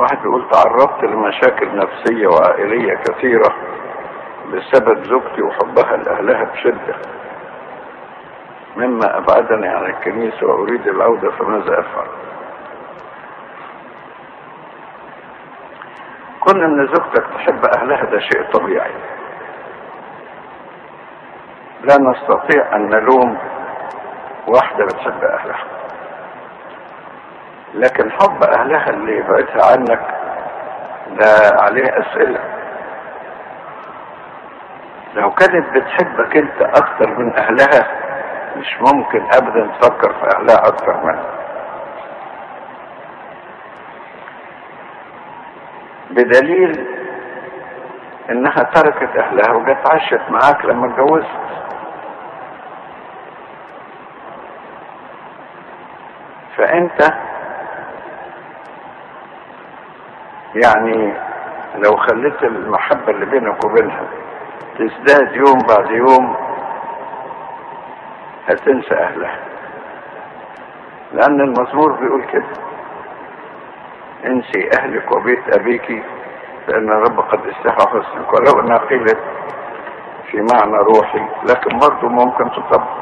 واحد يقول تعرضت لمشاكل نفسية وعائلية كثيرة بسبب زوجتي وحبها لأهلها بشدة مما أبعدني عن الكنيسة وأريد العودة فماذا أفعل كون ان زوجتك تحب اهلها ده شيء طبيعي لا نستطيع ان نلوم واحدة بتحب اهلها لكن حب اهلها اللي يبعدها عنك ده عليه اسئلة لو كانت بتحبك انت اكتر من اهلها مش ممكن ابدا تفكر في اهلها اكتر منها بدليل انها تركت اهلها وجت عاشت معاك لما اتجوزت فانت يعني لو خليت المحبة اللي بينك وبينها تزداد يوم بعد يوم هتنسى اهلها لان المزمور بيقول كده انسي اهلك وبيت ابيك فان الرب قد استحى حسنك ولو انها قيلت في معنى روحي لكن برضه ممكن تطبق